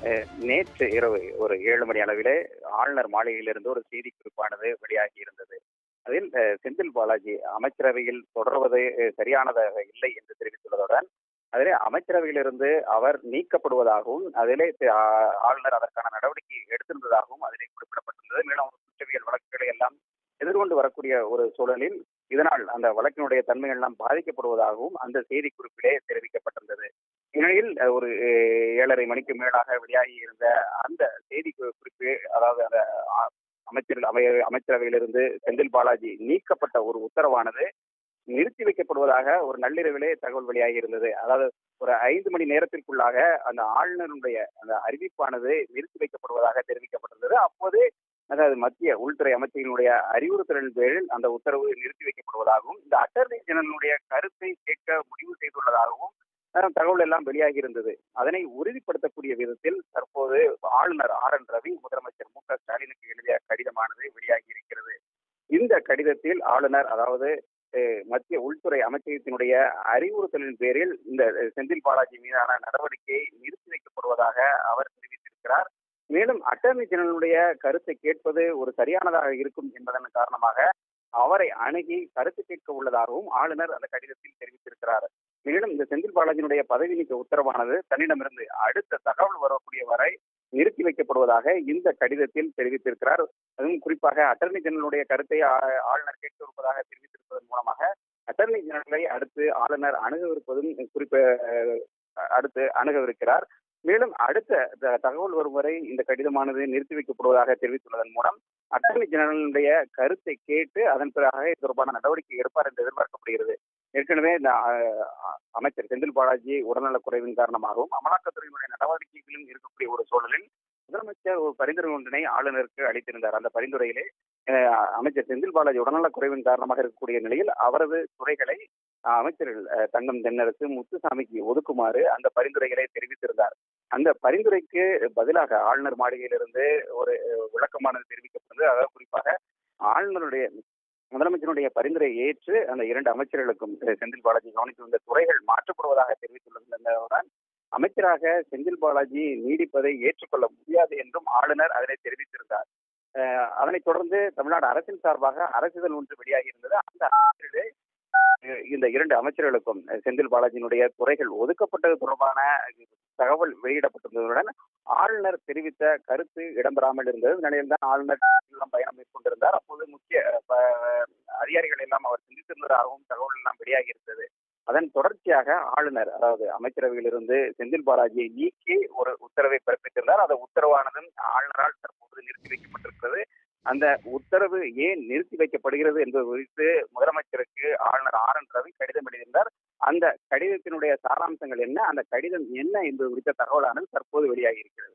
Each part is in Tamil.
அஹ், நேற்று இரவு ஒரு ஏழு மணி அளவிலே ஆளுநர் மாளிகையிலிருந்து ஒரு செய்தி குறிப்பானது வெளியாகி இருந்தது அதில் அஹ், செந்தில் பாலாஜி அமைச்சரவையில் தொடர்வது அஹ், சரியானதாக இல்லை என்று தெரிவித்துள்ளதுடன் அதிலே அமைச்சரவையிலிருந்து அவர் நீக்கப்படுவதாகவும் அதிலே அஹ், ஆளுநர் அதற்கான நடவடிக்கை எடுத்திருந்ததாகவும் அதிலே குறிப்பிடப்பட்டிருந்தது மேலும் அவர் குற்றவியல் வழக்குகளை எல்லாம் எதிர்கொண்டு வரக்கூடிய ஒரு சூழலில் இதனால் அந்த வழக்கினுடைய தன்மைகள் எல்லாம் பாதிக்கப்படுவதாகவும் அந்த செய்தி குறிப்பிலே தெரிவிக்கப்பட்டிருந்தது இந்நிலையில் அஹ், ஒரு அஹ், ஏழரை மணிக்கு மேலாக வெளியாகி இருந்த அந்த செய்தி கு- குறிப்பு அதாவது அந்த அ- அமைச்சர் அவை அமைச்சரவையிலிருந்து செந்தில் பாலாஜி நீக்கப்பட்ட ஒரு உத்தரவானது நிறுத்தி வைக்கப்படுவதாக ஒரு நள்ளிரவிலே தகவல் வெளியாகி இருந்தது அதாவது ஒரு ஐந்து மணி நேரத்திற்குள்ளாக அந்த ஆளுநருடைய அந்த அறிவிப்பானது நிறுத்தி வைக்கப்படுவதாக தெரிவிக்கப்பட்டிருந்தது அப்போது அதாவது மத்திய உள்துறை அமைச்சரினுடைய அறிவுறுத்தலின் பேரில் அந்த உத்தரவு நிறுத்தி வைக்கப்படுவதாகவும் இந்த அட்டர்னி ஜெனரலுடைய கருத்தை கேட்க முடிவு செய்துள்ளதாகவும் அஹ், தகவல் எல்லாம் வெளியாகி இருந்தது அதனை உறுதிப்படுத்தக்கூடிய விதத்தில் தற்போது ஆளுநர் ஆர் என் ரவி முதலமைச்சர் மு க ஸ்டாலினுக்கு எழுதிய கடிதமானது வெளியாகி இருக்கிறது இந்த கடிதத்தில் ஆளுநர் அதாவது அஹ், மத்திய உள்துறை அமைச்சகத்தினுடைய அறிவுறுத்தலின் பேரில் இந்த அஹ், செந்தில் பாலாஜி மீதான நடவடிக்கை நிறுத்தி வைக்கப்படுவதாக அவர் தெரிவித்திருக்கிறார் மேலும் அட்டர்னி ஜெனரலுடைய கருத்தை கேட்பது ஒரு சரியானதாக இருக்கும் என்பதன் காரணமாக அவரை அணுகி கருத்து கேட்க உள்ளதாகவும் ஆளுநர் அந்த கடிதத்தில் தெரிவித்திருக்கிறார் மேலும் இந்த செந்தில் பாலாஜியினுடைய பதவி நீக்க உத்தரவானது தன்னிடமிருந்து அடுத்த தகவல் வரக்கூடிய வரை நிறுத்தி வைக்கப்படுவதாக இந்த கடிதத்தில் தெரிவித்திருக்கிறார் அதுவும் குறிப்பாக அட்டர்னி ஜெனரலுடைய கருத்தை ஆ- ஆளுநர் கேட்க இருப்பதாக தெரிவித்திருப்பதன் மூலமாக அட்டர்னி ஜெனரலை அடுத்து ஆளுநர் அணுகவிருப்பதும் குறிப்ப அஹ், அடுத்து அணுகவிருக்கிறார் மேலும் அடுத்த த- தகவல் வரும் வரை இந்த கடிதமானது நிறுத்தி வைக்கப்படுவதாக தெரிவித்துள்ளதன் மூலம் அட்டர்னி ஜெனரலுடைய கருத்தை கேட்டு அதன் பிறகு இது தொடர்பான நடவடிக்கை எடுப்பார் என்று எதிர்பார்க்கப்படுகிறது ஏற்கனவே இந்த அஹ், அ- அமைச்சர் செந்தில் பாலாஜி உடல்நலக் குறைவின் காரணமாகவும் அமலாக்கத்துறையினுடைய நடவடிக்கைகளும் இருக்கக்கூடிய ஒரு சூழலில் முதலமைச்சர் ஒரு பரிந்துரை ஒன்றினை ஆளுநருக்கு அளித்திருந்தார் அந்த பரிந்துரையிலே அஹ், அமைச்சர் செந்தில் பாலாஜி உடல்நலக் குறைவின் காரணமாக இருக்கக்கூடிய நிலையில் அவரது துறைகளை அஹ், அமைச்சர்கள் அஹ், தங்கம் தென்னரசு முத்துசாமிக்கு ஒதுக்குமாறு அந்த பரிந்துரைகளை தெரிவித்திருந்தார் அந்த பரிந்துரைக்கு பதிலாக ஆளுநர் மாளிகையிலிருந்து ஒரு அஹ், விளக்கமானது தெரிவிக்கப்பட்டது அதாவது குறிப்பாக ஆளுநருடைய முதலமைச்சருடைய பரிந்துரையை ஏற்று அந்த இரண்டு அமைச்சர்களுக்கும் அஹ், செந்தில் பாலாஜி கவனித்து வந்த துறைகள் மாற்றப்படுவதாக தெரிவித்துள்ளதுடன் அமைச்சராக செந்தில் பாலாஜி நீடிப்பதை ஏற்றுக்கொள்ள முடியாது என்றும் ஆளுநர் அதனை தெரிவித்திருந்தார் அஹ், அதனைத் தொடர்ந்து தமிழ்நாடு அரசின் சார்பாக அரசிதழ் ஒன்று வெளியாகி இருந்தது அந்த அரசிதழிலே அஹ், இந்த இரண்டு அமைச்சர்களுக்கும் அஹ், செந்தில் பாலாஜியினுடைய துறைகள் ஒதுக்கப்பட்டது தொடர்பான தகவல் வெளியிடப்பட்டிருந்ததுடன் ஆளுநர் தெரிவித்த கருத்து இடம்பெறாமல் இருந்தது இந்த நிலையில் தான் ஆளுநர் இல்லம் பயணம் மேற்கொண்டிருந்தார் அப்போது முக்கிய அஹ், அதிகாரிகள் எல்லாம் அவர் சிந்தித்திருந்ததாகவும் தகவல் எல்லாம் வெளியாகி இருந்தது அதன் தொடர்ச்சியாக ஆளுநர் அதாவது அமைச்சரவையிலிருந்து செந்தில் பாலாஜியை நீக்கி ஒரு உத்தரவை பிறப்பித்திருந்தார் அந்த உத்தரவானதும் ஆளுநரால் தற்போது நிறுத்தி வைக்கப்பட்டிருக்கிறது அந்த உத்தரவு ஏன் நிறுத்தி வைக்கப்படுகிறது என்பது குறித்து முதலமைச்சருக்கு ஆளுநர் ஆர் என் ரவி கடிதம் எழுதியிருந்தார் அந்த கடிதத்தினுடைய சாராம்சங்கள் என்ன அந்த கடிதம் என்ன என்பது குறித்த தகவலானது தற்போது வெளியாகி இருக்கிறது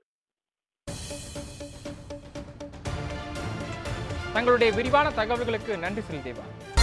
தங்களுடைய விரிவான தகவல்களுக்கு நன்றி செல்தேவா